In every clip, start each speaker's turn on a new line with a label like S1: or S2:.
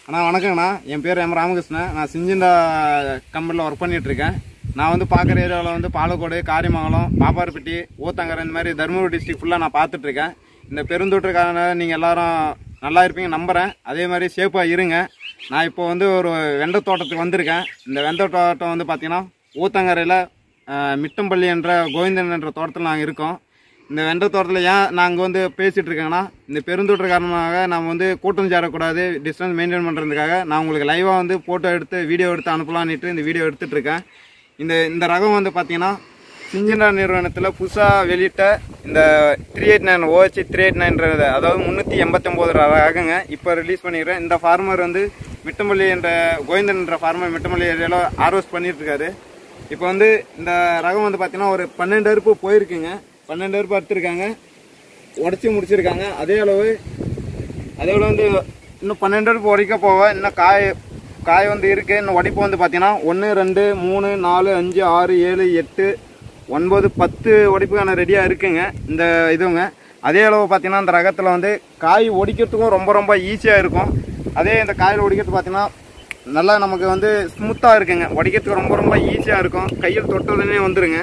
S1: அண்ணா வணக்கங்கண்ணா என் பேர் எம் ராமகிருஷ்ணன் நான் சிஞ்சிண்டா கம்பெனியில் ஒர்க் பண்ணிட்டு இருக்கேன் நான் வந்து பார்க்குற ஏரியாவில் வந்து பாலக்கோடு காரியமங்கலம் பாப்பார்பட்டி ஊத்தங்கரை இந்த மாதிரி தருமபுரி டிஸ்ட்ரிக்ட் ஃபுல்லாக நான் பார்த்துட்டு இருக்கேன் இந்த பெருந்தொற்றுக்கான நீங்கள் எல்லாரும் நல்லா இருப்பீங்க நம்புகிறேன் அதே மாதிரி சேஃபாக இருங்க நான் இப்போ வந்து ஒரு வெண்டை தோட்டத்துக்கு வந்திருக்கேன் இந்த வெண்டை தோட்டம் வந்து பார்த்தீங்கன்னா ஊத்தங்கரையில் மிட்டம்பள்ளி என்ற கோவிந்தன் என்ற தோட்டத்தில் நாங்கள் இருக்கோம் இந்த வெண்டை தோட்டத்தில் ஏன் நாங்கள் வந்து பேசிகிட்டு இருக்கேங்கன்னா இந்த பெருந்தொற்று காரணமாக நம்ம வந்து கூட்டம் சேரக்கூடாது டிஸ்டன்ஸ் மெயின்டைன் பண்ணுறதுக்காக நான் உங்களுக்கு லைவாக வந்து ஃபோட்டோ எடுத்து வீடியோ எடுத்து அனுப்பலான்னுட்டு இந்த வீடியோ எடுத்துகிட்டு இருக்கேன் இந்த இந்த ரகம் வந்து பார்த்தீங்கன்னா சிஞ்சிண்டா நிறுவனத்தில் புதுசாக வெளியிட்ட இந்த three eight nine O H three eight நைன்றது அதாவது முந்நூற்றி எண்பத்தொம்போது ரகங்க இப்போ ரிலீஸ் பண்ணிடுறேன் இந்த ஃபார்மர் வந்து மிட்டமல்லி என்ற கோவிந்தன் என்ற ஃபார்மர் மிட்டமல்லி ஏரியாவில் ஆர்வஸ் பண்ணிட்டு இருக்காரு இப்போ வந்து இந்த ரகம் வந்து பார்த்தீங்கன்னா ஒரு பன்னெண்டு அறுப்பு போயிருக்குங்க பன்னெண்டு அறுப்பு அறுத்துருக்காங்க உடச்சி முடிச்சிருக்காங்க அதே அளவு அதே அளவு வந்து இன்னும் பன்னெண்டு அறுப்பு உடைக்க போக இன்னும் காய் காய் வந்து இருக்கு இன்னும் உடைப்பு வந்து பார்த்தீங்கன்னா ஒன்று ரெண்டு மூணு நாலு அஞ்சு ஆறு ஏழு எட்டு ஒன்பது பத்து உடைப்புக்கான ரெடியாக இருக்குங்க இந்த இதுவுங்க அதே அளவு பார்த்தீங்கன்னா இந்த ரகத்தில் வந்து காய் ஒடிக்கிறதுக்கும் ரொம்ப ரொம்ப ஈஸியாக இருக்கும் அதே இந்த காயில் ஒடிக்கிறது பார்த்தீங்கன்னா நல்லா நமக்கு வந்து ஸ்மூத்தாக இருக்குங்க உடைக்கிறதுக்கு ரொம்ப ரொம்ப ஈஸியாக இருக்கும் கையில் தொட்டதுன்னே வந்துருங்க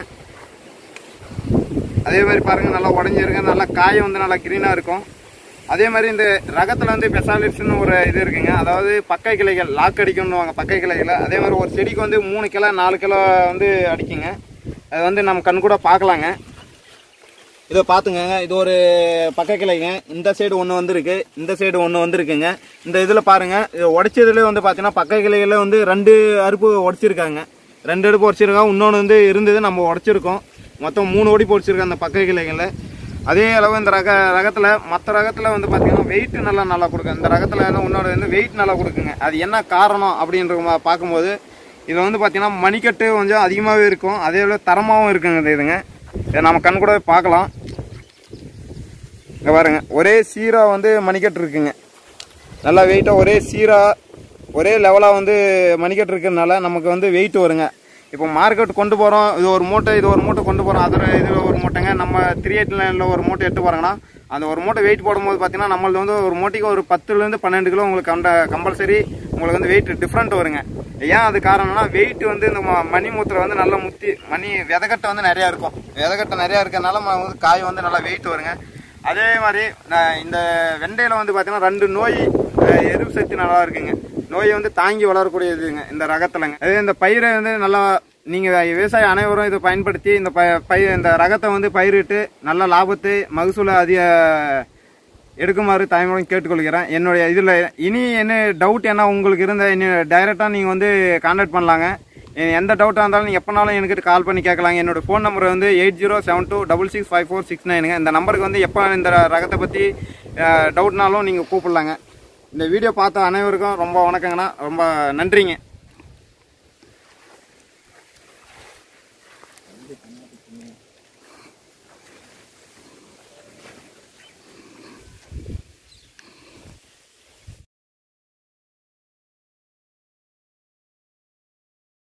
S1: அதே மாதிரி பாருங்க நல்லா உடஞ்சிருங்க நல்லா காய் வந்து நல்லா க்ரீனாக இருக்கும் அதே மாதிரி இந்த ரகத்தில் வந்து பெசாலிட்ஸ்னு ஒரு இது இருக்குங்க அதாவது பக்கை கிளைகள் லாக் அடிக்கணுவாங்க பக்கை கிளைகளை அதே மாதிரி ஒரு செடிக்கு வந்து மூணு கிலோ நாலு கிலோ வந்து அடிக்குங்க அது வந்து நம்ம கண் கூட பார்க்கலாங்க இதை பார்த்துங்க இது ஒரு பக்க கிளைங்க இந்த சைடு ஒன்று வந்திருக்கு இந்த சைடு ஒன்று வந்திருக்குங்க இந்த இதில் பாருங்க இது உடைச்சதுல வந்து பார்த்தீங்கன்னா பக்க கிளையில வந்து ரெண்டு அறுப்பு உடைச்சிருக்காங்க ரெண்டு அடுப்பு உடைச்சிருக்காங்க இன்னொன்று வந்து இருந்தது நம்ம உடைச்சிருக்கோம் மொத்தம் மூணு ஒடிப்பு உடைச்சிருக்கோம் அந்த பக்க கிளைகளில் அதே அளவு இந்த ரக ரகத்தில் மற்ற ரகத்தில் வந்து பார்த்தீங்கன்னா வெயிட் நல்லா நல்லா கொடுக்கும் இந்த ரகத்தில் இன்னொரு வந்து வெயிட் நல்லா கொடுக்குங்க அது என்ன காரணம் அப்படின்ற மா- பார்க்கும்போது இதில் வந்து பார்த்தீங்கன்னா மணிக்கட்டு கொஞ்சம் அதிகமாகவே இருக்கும் அதே அளவு தரமாகவும் இருக்குங்க இந்த இதுங்க இதை நம்ம கண் கூட பார்க்கலாம் இங்கே பாருங்க ஒரே சீராக வந்து மணிக்கட்டு இருக்குங்க நல்லா வெயிட்டாக ஒரே சீராக ஒரே லெவலாக வந்து மணிக்கட்டு இருக்கிறதுனால நமக்கு வந்து வெயிட் வருங்க இப்போ மார்க்கெட் கொண்டு போகிறோம் இது ஒரு மூட்டை இது ஒரு மூட்டை கொண்டு போகிறோம் அதில் இதில் ஒரு மூட்டைங்க நம்ம த்ரீ எயிட் லைனில் ஒரு மூட்டை எடுத்து போகிறாங்கன்னா அந்த ஒரு மூட்டை வெயிட் போடும்போது பார்த்தீங்கன்னா நம்மளது வந்து ஒரு மூட்டைக்கு ஒரு பத்துலேருந்து பன்னெண்டு கிலோ உங்களுக்கு கண்ட கம்பல்சரி உங்களுக்கு வந்து வெயிட் டிஃப்ரெண்ட் வருங்க ஏன் அது காரணம்னா வெயிட் வந்து இந்த ம- மணி மூத்திரை வந்து நல்லா முத்தி மணி விதக்கட்டை வந்து நிறையா இருக்கும் விதக்கட்டை நிறையா இருக்கறனால ம- வந்து காய் வந்து நல்லா வெயிட் வருங்க அதே மாதிரி நான் இந்த வெண்டையில வந்து பார்த்தீங்கன்னா ரெண்டு நோய் அஹ், எதிர்ப்பு சக்தி நல்லா இருக்குங்க நோயை வந்து தாங்கி வளரக்கூடியதுங்க இந்த ரகத்துலங்க அதே இந்த பயிரை வந்து நல்லா நீங்க விவசாய அனைவரும் இதை பயன்படுத்தி இந்த ப பயிர் இந்த ரகத்தை வந்து பயிரிட்டு நல்ல லாபத்தை மகசூலை அதிக எடுக்குமாறு தாய்மொழி கேட்டுக்கொள்கிறேன் என்னுடைய இதில் இனி என்ன டவுட் என்ன உங்களுக்கு இருந்த இனி டைரெக்டாக நீங்கள் வந்து கான்டாக்ட் பண்ணலாங்க இனி எந்த டவுட்டாக இருந்தாலும் நீங்கள் எப்போனாலும் என்கிட்ட கால் பண்ணி கேட்கலாங்க என்னோட ஃபோன் நம்பர் வந்து eight zero seven two double six five four six நைனுங்க இந்த நம்பருக்கு வந்து எப்போ இந்த ரகத்தை பற்றி டவுட்னாலும் நீங்கள் கூப்பிடலாங்க இந்த வீடியோ பார்த்த அனைவருக்கும் ரொம்ப வணக்கங்கண்ணா ரொம்ப நன்றிங்க